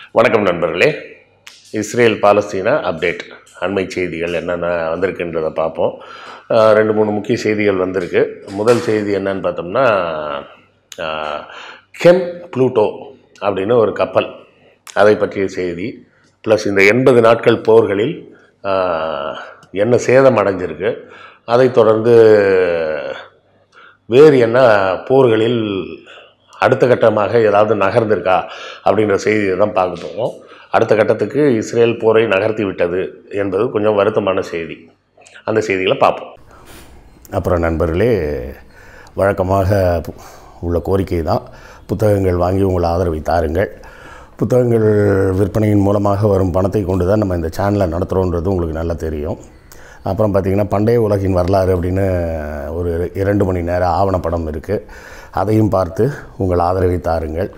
வணக்கம் நண்பர்களே Israel Palestine update அண்மை செய்திகள் என்னென்ன வந்திருக்குன்றதை பார்ப்போம் அஹ் ரெண்டு மூணு முக்கிய செய்திகள் வந்திருக்கு முதல் செய்தி என்னன்னு பார்த்தோம்னா அஹ், கெம் ப்ளூட்டோ அப்படின்னு ஒரு கப்பல் அதை பற்றிய செய்தி ப்ளஸ் இந்த எண்பது நாட்கள் போர்களில் அஹ், என்ன சேதம் அடைஞ்சிருக்கு அதைத் தொடர்ந்து வேறு என்ன போர்களில் அடுத்த கட்டமாக ஏதாவது நகர்ந்திருக்கா அப்படின்ற செய்தியை தான் பார்க்க போகிறோம் அடுத்த கட்டத்துக்கு இஸ்ரேல் போரை நகர்த்தி விட்டது என்பது கொஞ்சம் வருத்தமான செய்தி அந்த செய்திகளை பார்ப்போம் அப்புறம் நண்பர்களே வழக்கமாக பு- உள்ள கோரிக்கை தான் புத்தகங்கள் வாங்கி உங்கள் ஆதரவை தாருங்கள் புத்தகங்கள் விற்பனையின் மூலமாக வரும் பணத்தை கொண்டு தான் நம்ம இந்த சேனலை நடத்துகிறோன்றது உங்களுக்கு நல்லா தெரியும் அப்புறம் பார்த்திங்கன்னா பண்டைய உலகின் வரலாறு அப்படின்னு ஒரு இரண்டு மணி நேர ஆவணப்படம் இருக்குது அதையும் பார்த்து உங்கள் ஆதரவை தாருங்கள்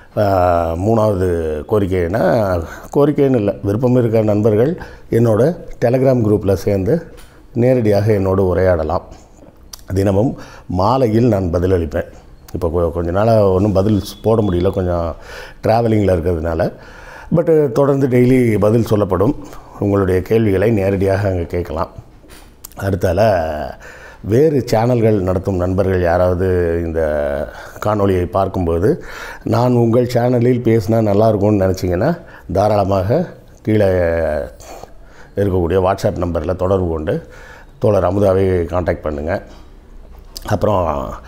ஆஹ், மூணாவது கோரிக்கைன்னா கோரிக்கைன்னு இல்லை விருப்பம் இருக்கிற நண்பர்கள் என்னோட டெலகிராம் குரூப்பில் சேர்ந்து நேரடியாக என்னோடு உரையாடலாம் தினமும் மாலையில் நான் பதிலளிப்பேன் இப்போ கொ- கொஞ்ச நாளாக ஒன்றும் பதில் போட முடியல கொஞ்சம் ட்ராவலிங்கில் இருக்கிறதுனால பட்டு தொடர்ந்து டெய்லி பதில் சொல்லப்படும் உங்களுடைய கேள்விகளை நேரடியாக அங்கே கேட்கலாம் அடுத்தால வேறு சேனல்கள் நடத்தும் நண்பர்கள் யாராவது இந்த காணொளியை பார்க்கும்போது நான் உங்கள் சேனலில் பேசினா நல்லா இருக்கும்னு நினச்சிங்கன்னா தாராளமாக கீழே இருக்கக்கூடிய வாட்ஸ்அப் நம்பரில் தொடர்பு கொண்டு தோழர் அமுதாவை காண்டாக்ட் பண்ணுங்கள் அப்புறம்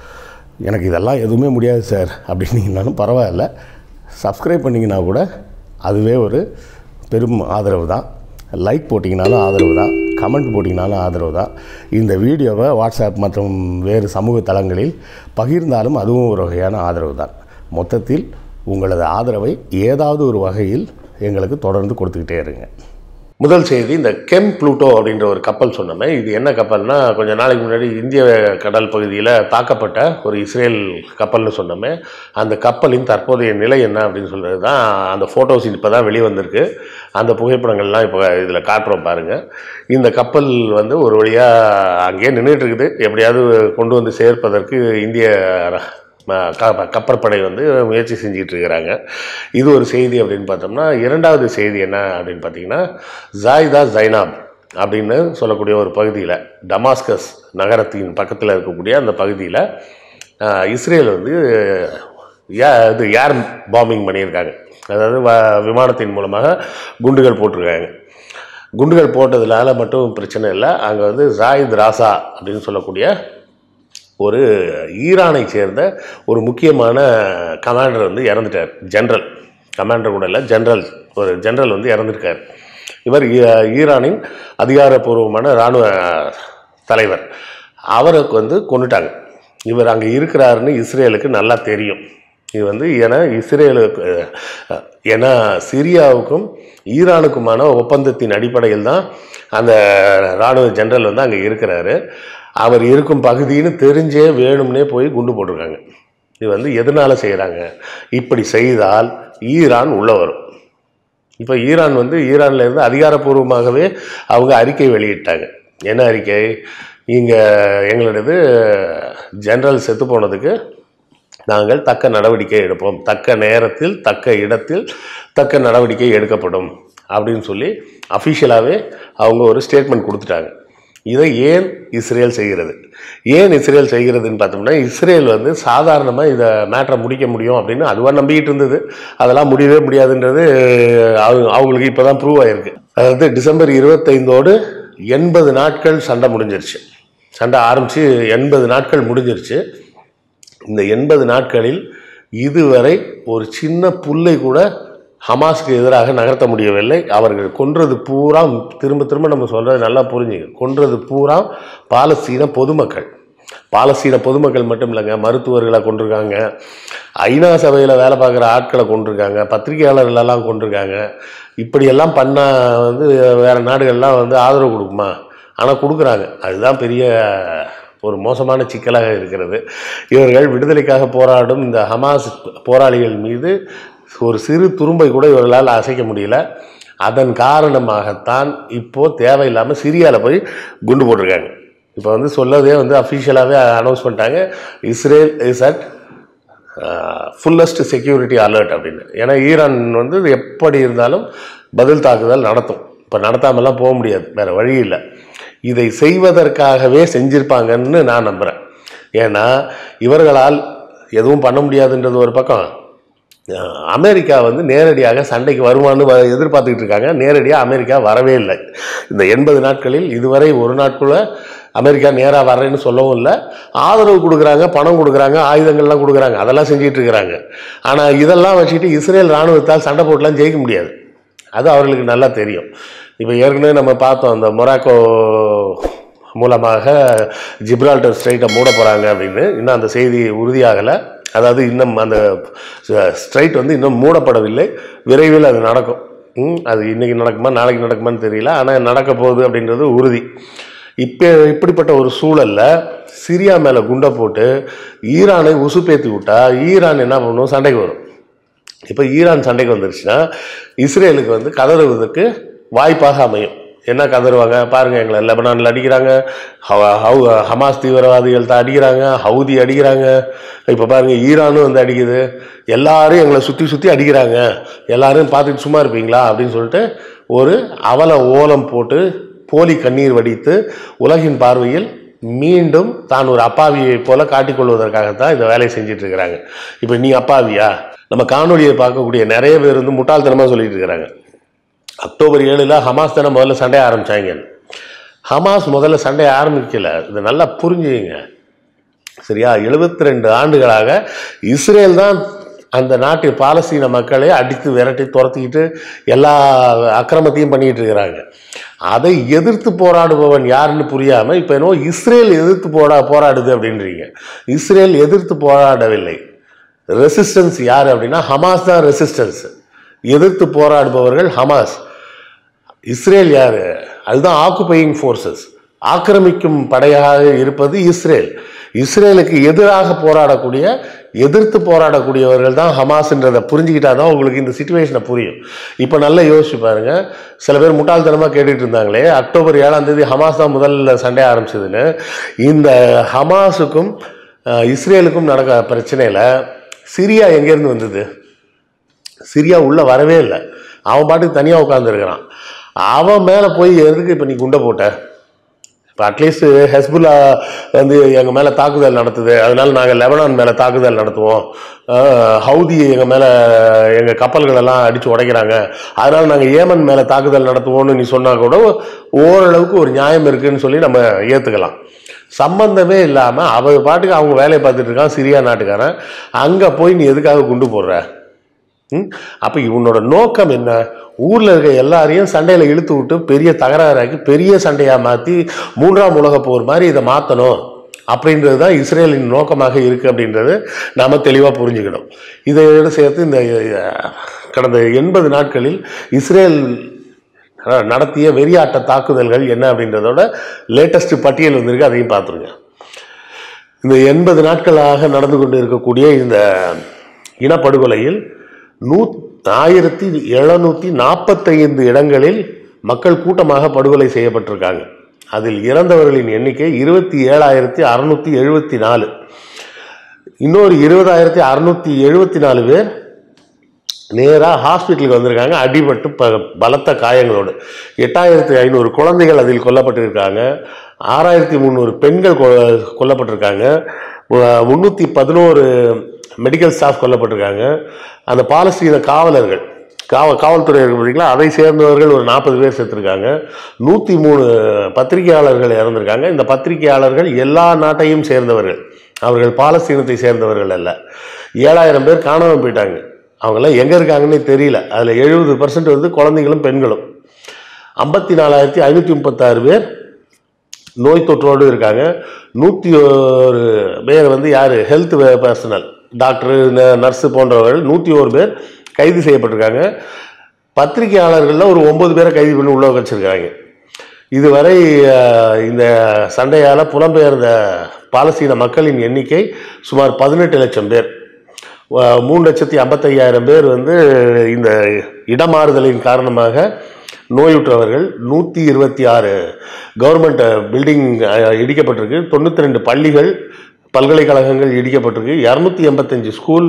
எனக்கு இதெல்லாம் எதுவுமே முடியாது சார் அப்படின்னீங்கனாலும் பரவாயில்ல சப்ஸ்கிரைப் பண்ணிங்கன்னா கூட அதுவே ஒரு பெரும் ஆதரவு தான் லைக் போட்டிங்கனாலும் ஆதரவு தான் கமெண்ட் போட்டிங்கனாலும் ஆதரவு தான் இந்த வீடியோவை வாட்ஸ்அப் மற்றும் வேறு சமூக தளங்களில் பகிர்ந்தாலும் அதுவும் ஒரு வகையான ஆதரவு தான் மொத்தத்தில் உங்களது ஆதரவை ஏதாவது ஒரு வகையில் எங்களுக்கு தொடர்ந்து கொடுத்துக்கிட்டே இருங்க முதல் செய்தி இந்த கெம் ப்ளூட்டோ அப்படின்ற ஒரு கப்பல் சொன்னோமே இது என்ன கப்பல்னா கொஞ்ச நாளைக்கு முன்னாடி இந்திய கடல் பகுதியில் தாக்கப்பட்ட ஒரு இஸ்ரேல் கப்பல்னு சொன்னோமே அந்த கப்பலின் தற்போதைய நிலை என்ன அப்படின்னு சொல்கிறது தான் அந்த ஃபோட்டோஸ் இப்போ தான் வெளிவந்திருக்கு அந்த புகைப்படங்கள்லாம் இப்போ இதில் காட்டுறோம் பாருங்கள் இந்த கப்பல் வந்து ஒரு வழியாக அங்கேயே நின்றுட்டு இருக்குது எப்படியாவது கொண்டு வந்து சேர்ப்பதற்கு இந்திய ம- க- கப்பற்படை வந்து முயற்சி செஞ்சிட்டு இருக்கிறாங்க இது ஒரு செய்தி அப்படின்னு பார்த்தோம்னா இரண்டாவது செய்தி என்ன அப்படின்னு பார்த்தீங்கன்னா ஜாய்தா ஜைனாப் அப்படின்னு சொல்லக்கூடிய ஒரு பகுதியில் டமாஸ்கஸ் நகரத்தின் பக்கத்தில் இருக்கக்கூடிய அந்த பகுதியில் ஆஹ், இஸ்ரேல் வந்து ஏ- இது ஏர் பாம்பிங் பண்ணியிருக்காங்க அதாவது வ- விமானத்தின் மூலமாக குண்டுகள் போட்டிருக்காங்க குண்டுகள் போட்டதுனால மட்டும் பிரச்சனை இல்லை அங்கே வந்து ஜாயித் ராசா அப்படின்னு சொல்லக்கூடிய ஒரு ஈரானை சேர்ந்த ஒரு முக்கியமான கமாண்டர் வந்து இறந்துட்டார் ஜென்ரல் கமாண்டர் கூட இல்லை ஜென்ரல் ஒரு ஜென்ரல் வந்து இறந்துருக்கார் இவர் ஈ- ஈரானின் அதிகாரப்பூர்வமான இராணுவ தலைவர் அவருக்கு வந்து கொண்டுட்டாங்க இவர் அங்கே இருக்கிறாருன்னு இஸ்ரேலுக்கு நல்லா தெரியும் இது வந்து ஏன்னா இஸ்ரேலுக்கு அஹ், ஏன்னா சிரியாவுக்கும் ஈரானுக்குமான ஒப்பந்தத்தின் அடிப்படையில் தான் அந்த இராணுவ ஜெனரல் வந்து அங்கே இருக்கிறாரு அவர் இருக்கும் பகுதின்னு தெரிஞ்சே வேணும்னே போய் குண்டு போட்டிருக்காங்க இது வந்து எதனால் செய்கிறாங்க இப்படி செய்தால் ஈரான் உள்ளே வரும் இப்போ ஈரான் வந்து ஈரான்ல இருந்து அதிகாரப்பூர்வமாகவே அவங்க அறிக்கை வெளியிட்டாங்க என்ன அறிக்கை இங்கே எங்களது ஜெனரல் செத்து போனதுக்கு நாங்கள் தக்க நடவடிக்கை எடுப்போம் தக்க நேரத்தில் தக்க இடத்தில் தக்க நடவடிக்கை எடுக்கப்படும் அப்படின்னு சொல்லி அஃபிஷியலாகவே அவங்க ஒரு ஸ்டேட்மெண்ட் கொடுத்துட்டாங்க இதை ஏன் இஸ்ரேல் செய்கிறது ஏன் இஸ்ரேல் செய்கிறதுன்னு பார்த்தோம்னா இஸ்ரேல் வந்து சாதாரணமாக இதை மேட்டரை முடிக்க முடியும் அப்படின்னு அதுவாக நம்பிக்கிட்டு இருந்தது அதெல்லாம் முடியவே முடியாதுன்றது அவங்க அவங்களுக்கு இப்போ தான் ப்ரூவ் ஆயிருக்கு அதாவது டிசம்பர் இருபத்தைந்தோடு எண்பது நாட்கள் சண்டை முடிஞ்சிருச்சு சண்டை ஆரம்பித்து எண்பது நாட்கள் முடிஞ்சிருச்சு இந்த எண்பது நாட்களில் இதுவரை ஒரு சின்ன புல்லை கூட ஹமாஸுக்கு எதிராக நகர்த்த முடியவில்லை அவர்கள் கொன்றது பூரா திரும்ப திரும்ப நம்ம சொல்கிறது நல்லா புரிஞ்சுங்க கொன்றது பூரா பாலஸ்தீன பொதுமக்கள் பாலஸ்தீன பொதுமக்கள் மட்டும் இல்லைங்க மருத்துவர்களை கொண்டிருக்காங்க ஐநா சபையில் வேலை பார்க்குற ஆட்களை கொண்டிருக்காங்க பத்திரிகையாளர்களெல்லாம் கொண்டிருக்காங்க இப்படியெல்லாம் பண்ணால் வந்து வேறு நாடுகள்லாம் வந்து ஆதரவு கொடுக்குமா ஆனால் கொடுக்குறாங்க அதுதான் பெரிய ஒரு மோசமான சிக்கலாக இருக்கிறது இவர்கள் விடுதலைக்காக போராடும் இந்த ஹமாஸ் போராளிகள் மீது ஒரு சிறு துரும்பை கூட இவர்களால் அசைக்க முடியல அதன் காரணமாகத்தான் இப்போ தேவையில்லாமல் சிரியாவில் போய் குண்டு போட்டிருக்காங்க இப்போ வந்து சொல்லதே வந்து அஃபிஷியலாகவே அனௌன்ஸ் பண்ணிட்டாங்க Israel is at fullest security alert அப்படின்னு ஏன்னா ஈரான் வந்து இது எப்படி இருந்தாலும் பதில் தாக்குதல் நடத்தும் இப்போ நடத்தாமலாம் போக முடியாது வேறு வழி இல்லை இதை செய்வதற்காகவே செஞ்சிருப்பாங்கன்னு நான் நம்புகிறேன் ஏன்னா இவர்களால் எதுவும் பண்ண முடியாதுன்றது ஒரு பக்கம் அஹ் அமெரிக்கா வந்து நேரடியாக சண்டைக்கு வருமானு வ- எதிர்பார்த்துக்கிட்டு இருக்காங்க நேரடியாக அமெரிக்கா வரவே இல்லை இந்த எண்பது நாட்களில் இதுவரை ஒரு நாட்குள்ள அமெரிக்கா நேராக வர்றேன்னு சொல்லவும் இல்லை ஆதரவு கொடுக்குறாங்க பணம் கொடுக்குறாங்க ஆயுதங்கள்லாம் கொடுக்குறாங்க அதெல்லாம் செஞ்சிட்டு இருக்கிறாங்க ஆனால் இதெல்லாம் வச்சுக்கிட்டு இஸ்ரேல் இராணுவத்தால் சண்டை போட்டுலாம் ஜெயிக்க முடியாது அது அவர்களுக்கு நல்லா தெரியும் இப்போ ஏற்கனவே நம்ம பார்த்தோம் அந்த மொராக்கோ மூலமாக ஜிப்ரால்டர் ஸ்ட்ரைட்டை மூட போகிறாங்க அப்படின்னு இன்னும் அந்த செய்தி உறுதியாகலை அதாவது இன்னும் அந்த ஸ்ட்ரைட் வந்து இன்னும் மூடப்படவில்லை விரைவில் அது நடக்கும் ம், அது இன்னைக்கு நடக்குமா நாளைக்கு நடக்குமான்னு தெரியல ஆனால் நடக்க போகுது அப்படின்றது உறுதி இப்போ இப்படிப்பட்ட ஒரு சூழல்ல சிரியா மேலே குண்டை போட்டு ஈரானை உசுப்பேத்தி விட்டா ஈரான் என்ன பண்ணும் சண்டைக்கு வரும் இப்போ ஈரான் சண்டைக்கு வந்துருச்சுன்னா இஸ்ரேலுக்கு வந்து கதறுவதற்கு வாய்ப்பாக அமையும் என்ன கதறுவாங்க பாருங்க எங்களை லெபனானில் அடிக்கிறாங்க ஹவ- ஹவு- ஹமாஸ் தீவிரவாதிகள் தான் அடிக்கிறாங்க ஹவுதி அடிக்கிறாங்க இப்போ பாருங்க ஈரானும் வந்து அடிக்குது எல்லாரும் எங்களை சுற்றி சுற்றி அடிக்கிறாங்க எல்லாரும் பார்த்துட்டு சும்மா இருப்பீங்களா அப்படின்னு சொல்லிட்டு ஒரு அவல ஓலம் போட்டு போலி கண்ணீர் வடித்து உலகின் பார்வையில் மீண்டும் தான் ஒரு அப்பாவியை போல காட்டிக்கொள்வதற்காகத்தான் இந்த வேலையை செஞ்சுட்டு இருக்கிறாங்க இப்போ நீ அப்பாவியா நம்ம காணொலியை பார்க்கக்கூடிய நிறைய பேர் வந்து முட்டாள்தனமாக சொல்லிட்டு இருக்கிறாங்க அக்டோபர் ஏழில் ஹமாஸ் தானே முதல்ல சண்டைய ஆரம்பிச்சாங்க ஹமாஸ் முதல்ல சண்டைய ஆரம்பிக்கல இது நல்லா புரிஞ்சுங்க சரியா 72 ரெண்டு ஆண்டுகளாக இஸ்ரேல் தான் அந்த நாட்டு பாலஸ்தீன மக்களை அடித்து விரட்டி துரத்திக்கிட்டு எல்லா அக்கிரமத்தையும் பண்ணிட்டு இருக்கிறாங்க அதை எதிர்த்து போராடுபவன் யாருன்னு புரியாம இப்போ என்னவோ இஸ்ரேல் எதிர்த்து போரா போராடுது அப்படின்றீங்க இஸ்ரேல் எதிர்த்து போராடவில்லை ரெசிஸ்டன்ஸ் யார் அப்படின்னா ஹமாஸ் தான் ரெசிஸ்டன்ஸ் எதிர்த்து போராடுபவர்கள் ஹமாஸ் இஸ்ரேல் யாரு அதுதான் ஆக்குபையிங் ஃபோர்ஸஸ் ஆக்கிரமிக்கும் படையாக இருப்பது இஸ்ரேல் இஸ்ரேலுக்கு எதிராக போராடக்கூடிய எதிர்த்து போராடக்கூடியவர்கள் தான் ஹமாஸ்ன்றதை புரிஞ்சுக்கிட்டா தான் உங்களுக்கு இந்த சுச்சுவேஷனை புரியும் இப்போ நல்லா யோசிச்சு பாருங்க சில பேர் முட்டாள்தனமாக கேட்டுட்டு இருந்தாங்களே அக்டோபர் ஏழாம் தேதி ஹமாஸ் தான் முதல்ல சண்டை ஆரம்பிச்சதுன்னு இந்த ஹமாஸுக்கும் அஹ், இஸ்ரேலுக்கும் நடக்க பிரச்சனையில் சிரியா எங்கேருந்து வந்தது சிரியா உள்ள வரவே இல்லை அவன் பாட்டுக்கு தனியாக உட்காந்துருக்கிறான் அவன் மேலே போய் எதுக்கு இப்போ நீ குண்டை போட்ட இப்போ அட்லீஸ்ட் ஹெஸ்புல்லா வந்து எங்கள் மேலே தாக்குதல் நடத்துது அதனால நாங்கள் லெபனான் மேலே தாக்குதல் நடத்துவோம் அஹ், ஹவுதி எங்கள் மேலே எங்கள் கப்பல்களெல்லாம் அடித்து உடைக்கிறாங்க அதனால் நாங்கள் ஏமன் மேலே தாக்குதல் நடத்துவோம்னு நீ சொன்னா கூட ஓரளவுக்கு ஒரு நியாயம் இருக்குன்னு சொல்லி நம்ம ஏற்றுக்கலாம் சம்பந்தமே இல்லாமல் அவ பாட்டுக்கு அவங்க வேலையை பார்த்துட்டு இருக்கான் சிரியா நாட்டுக்காரன் அங்கே போய் நீ எதுக்காக குண்டு போடுற ம்? அப்ப இவனோட நோக்கம் என்ன ஊர்ல இருக்க எல்லாரையும் சண்டையில இழுத்து விட்டு பெரிய தகராறாக்கி பெரிய சண்டையா மாத்தி மூன்றாம் உலகப் போர் மாதிரி இதை மாத்தணும் அப்படின்றது தான் இஸ்ரேலின் நோக்கமாக இருக்கு அப்படின்றது நாம தெளிவா புரிஞ்சுக்கணும் இதையோடு சேர்த்து இந்த அஹ், கடந்த எண்பது நாட்களில் இஸ்ரேல் அஹ், நடத்திய வெறியாட்ட தாக்குதல்கள் என்ன அப்படின்றதோட லேட்டஸ்ட் பட்டியல் வந்திருக்கு அதையும் பார்த்துருங்க இந்த எண்பது நாட்களாக நடந்து கொண்டு இருக்கக்கூடிய இந்த இனப்படுகொலையில் நூ ஆயிரத்தி எழுநூற்றி நாற்பத்தைந்து இடங்களில் மக்கள் கூட்டமாக படுகொலை செய்யப்பட்டிருக்காங்க அதில் இறந்தவர்களின் எண்ணிக்கை இருபத்தி ஏழாயிரத்தி அறுநூத்தி எழுபத்தி நாலு இன்னொரு இருபதாயிரத்தி அறுநூத்தி எழுபத்தி நாலு பேர் நேராக ஹாஸ்பிட்டலுக்கு வந்திருக்காங்க அடிபட்டு ப பலத்த காயங்களோடு எட்டாயிரத்தி ஐநூறு குழந்தைகள் அதில் கொல்லப்பட்டிருக்காங்க ஆறாயிரத்தி முந்நூறு பெண்கள் கொ கொல்லப்பட்டிருக்காங்க முந்நூற்றி பதினோரு மெடிக்கல் ஸ்டாஃப் கொல்லப்பட்டிருக்காங்க அந்த பாலஸ்தீன காவலர்கள் காவ காவல்துறை இருக்கு பார்த்தீங்களா அதை சேர்ந்தவர்கள் ஒரு நாற்பது பேர் செத்துருக்காங்க நூற்றி மூணு பத்திரிகையாளர்கள் இறந்திருக்காங்க இந்த பத்திரிகையாளர்கள் எல்லா நாட்டையும் சேர்ந்தவர்கள் அவர்கள் பாலஸ்தீனத்தை சேர்ந்தவர்கள் அல்ல ஏழாயிரம் பேர் காணாமல் போயிட்டாங்க அவங்கெல்லாம் எங்கே இருக்காங்கன்னே தெரியல அதில் எழுபது பர்சன்ட் வந்து குழந்தைகளும் பெண்களும் ஐம்பத்தி நாலாயிரத்தி ஐநூற்றி முப்பத்தாறு பேர் நோய் தொற்றோடு இருக்காங்க நூற்றி ஒரு பேர் வந்து யார் ஹெல்த் பர்சனல் டாக்டர் நர்ஸு போன்றவர்கள் நூற்றி ஒரு பேர் கைது செய்யப்பட்டிருக்காங்க பத்திரிகையாளர்களில் ஒரு ஒன்பது பேரை கைது பண்ணி உள்ள வச்சிருக்காங்க இதுவரை அஹ், இந்த சண்டையால் புலம்பெயர்ந்த பாலஸ்தீன மக்களின் எண்ணிக்கை சுமார் பதினெட்டு லட்சம் பேர் அஹ், மூணு லட்சத்தி ஐம்பத்தையாயிரம் பேர் வந்து இந்த இடமாறுதலின் காரணமாக நோயுற்றவர்கள் நூற்றி இருபத்தி ஆறு கவர்மெண்ட் பில்டிங் இடிக்கப்பட்டிருக்கு தொண்ணூற்றி ரெண்டு பள்ளிகள் பல்கலைக்கழகங்கள் இடிக்கப்பட்டிருக்கு இரநூத்தி எண்பத்தஞ்சு ஸ்கூல்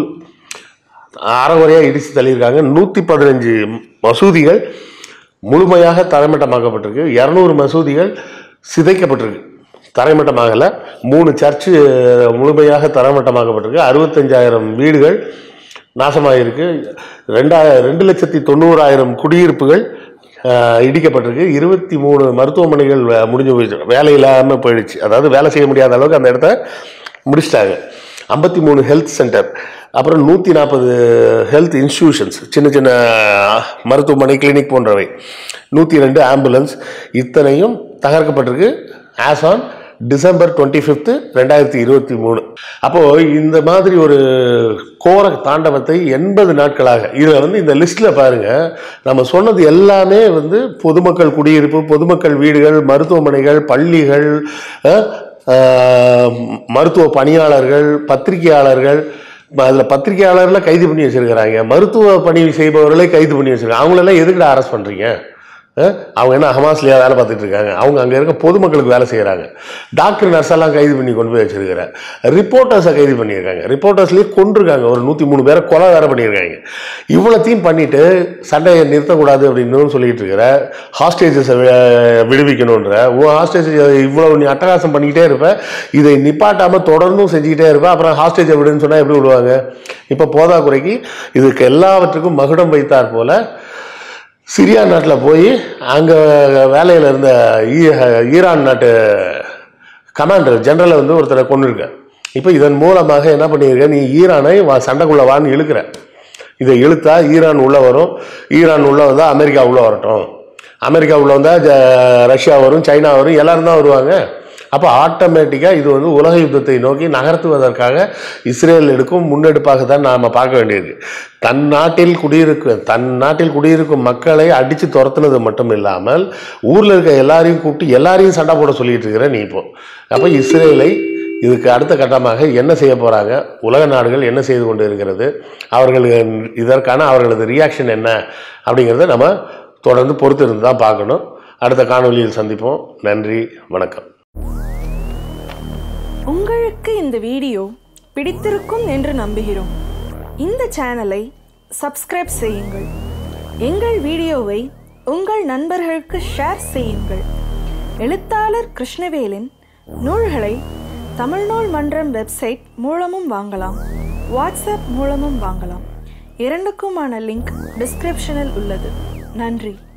அறகுறையாக இடித்து தள்ளியிருக்காங்க நூற்றி பதினஞ்சு மசூதிகள் முழுமையாக தரைமட்டமாக்கப்பட்டிருக்கு இரநூறு மசூதிகள் சிதைக்கப்பட்டிருக்கு தரைமட்டமாகலை மூணு சர்ச்சு முழுமையாக தரைமட்டமாக்கப்பட்டிருக்கு அறுபத்தஞ்சாயிரம் வீடுகள் நாசமாகிருக்கு ரெண்டாயிரம் ரெண்டு லட்சத்தி தொண்ணூறாயிரம் குடியிருப்புகள் ஆஹ், இடிக்கப்பட்டிருக்கு இருபத்தி மூணு மருத்துவமனைகள் வே- முடிஞ்சு போயிடுச்சு வேலை இல்லாமல் போயிடுச்சு அதாவது வேலை செய்ய முடியாத அளவுக்கு அந்த இடத்த முடிச்சிட்டாங்க ஐம்பத்தி மூணு ஹெல்த் சென்டர் அப்புறம் நூற்றி நாற்பது ஹெல்த் இன்ஸ்டிடியூஷன்ஸ் சின்ன சின்ன மருத்துவமனை கிளினிக் போன்றவை நூற்றி ரெண்டு ஆம்புலன்ஸ் இத்தனையும் தகர்க்கப்பட்டிருக்கு as on December twenty fifth ரெண்டாயிரத்தி இருபத்தி மூணு அப்போது இந்த மாதிரி ஒரு கோர தாண்டவத்தை எண்பது நாட்களாக இதில் வந்து இந்த லிஸ்ட்டில் பாருங்கள் நம்ம சொன்னது எல்லாமே வந்து பொதுமக்கள் குடியிருப்பு பொதுமக்கள் வீடுகள் மருத்துவமனைகள் பள்ளிகள் அஹ், ஆஹ், மருத்துவ பணியாளர்கள் பத்திரிகையாளர்கள் அதில் பத்திரிகையாளர்களை கைது பண்ணி வச்சிருக்கிறாங்க மருத்துவ பணி செய்பவர்களை கைது பண்ணி வச்சிருக்காங்க அவங்களெல்லாம் எதுக்குடா அரெஸ்ட் பண்ணுறீங்க அஹ் அவங்க என்ன ஹமாஸ்லையா வேலை பார்த்துட்டு இருக்காங்க அவங்க அங்கே இருக்க பொதுமக்களுக்கு வேலை செய்கிறாங்க டாக்டர் நர்ஸ் எல்லாம் கைது பண்ணி கொண்டு போய் வச்சிருக்கிறேன் ரிப்போர்ட்டர்ஸை கைது பண்ணியிருக்காங்க ரிப்போர்ட்டர்ஸ்லேயே கொண்டிருக்காங்க ஒரு நூற்றி மூணு பேரை கொலை வேற பண்ணியிருக்காங்க இவ்வளோத்தையும் பண்ணிட்டு சண்டையை நிறுத்தக்கூடாது அப்படின்னு சொல்லிட்டு இருக்கிற ஹாஸ்டேஜஸை விடுவிக்கணுன்ற ஓ ஹாஸ்டேஜ் இவ்வளோ நீ அட்டகாசம் பண்ணிக்கிட்டே இருப்ப இதை நிப்பாட்டாமல் தொடர்ந்தும் செஞ்சுக்கிட்டே இருப்ப அப்புறம் ஹாஸ்டேஜை விடுன்னு சொன்னால் எப்படி விடுவாங்க இப்போ போதாக்குறைக்கு இதுக்கு எல்லாவற்றுக்கும் மகுடம் வைத்தார் போல சிரியா நாட்டில் போய் அங்கே வேலையில் இருந்த ஈ- ஈரான் நாட்டு கமாண்டர் ஜெனரலை வந்து ஒருத்தரை கொண்டு இருக்க இப்போ இதன் மூலமாக என்ன பண்ணியிருக்க நீ ஈரானை வா சண்டைக்குள்ளே வான்னு இழுக்கிற இதை இழுத்தா ஈரான் உள்ளே வரும் ஈரான் உள்ளே வந்தால் அமெரிக்கா உள்ளே வரட்டும் அமெரிக்கா உள்ளே வந்தால் ரஷ்யா வரும் சைனா வரும் எல்லாரும் தான் வருவாங்க அப்போ ஆட்டோமேட்டிக்காக இது வந்து உலக யுத்தத்தை நோக்கி நகர்த்துவதற்காக இஸ்ரேல் எடுக்கும் முன்னெடுப்பாக தான் நாம் பார்க்க வேண்டியிருக்கு தன் நாட்டில் குடியிருக்க தன் நாட்டில் குடியிருக்கும் மக்களை அடித்து துரத்துனது மட்டும் இல்லாமல் ஊரில் இருக்க எல்லாரையும் கூப்பிட்டு எல்லாரையும் சண்டை போட சொல்லிட்டு இருக்கிற நீ இப்போ அப்போ இஸ்ரேலை இதுக்கு அடுத்த கட்டமாக என்ன செய்ய போகிறாங்க உலக நாடுகள் என்ன செய்து கொண்டு இருக்கிறது அவர்கள் இதற்கான அவர்களது ரியாக்ஷன் என்ன அப்படிங்கிறத நம்ம தொடர்ந்து பொறுத்து இருந்து தான் பார்க்கணும் அடுத்த காணொளியில் சந்திப்போம் நன்றி வணக்கம் உங்களுக்கு இந்த வீடியோ பிடித்திருக்கும் என்று நம்புகிறோம் இந்த சேனலை சப்ஸ்கிரைப் செய்யுங்கள் எங்கள் வீடியோவை உங்கள் நண்பர்களுக்கு ஷேர் செய்யுங்கள் எழுத்தாளர் கிருஷ்ணவேலின் நூல்களை தமிழ்நூல் மன்றம் வெப்சைட் மூலமும் வாங்கலாம் வாட்ஸ்அப் மூலமும் வாங்கலாம் இரண்டுக்குமான லிங்க் டிஸ்கிரிப்ஷனில் உள்ளது நன்றி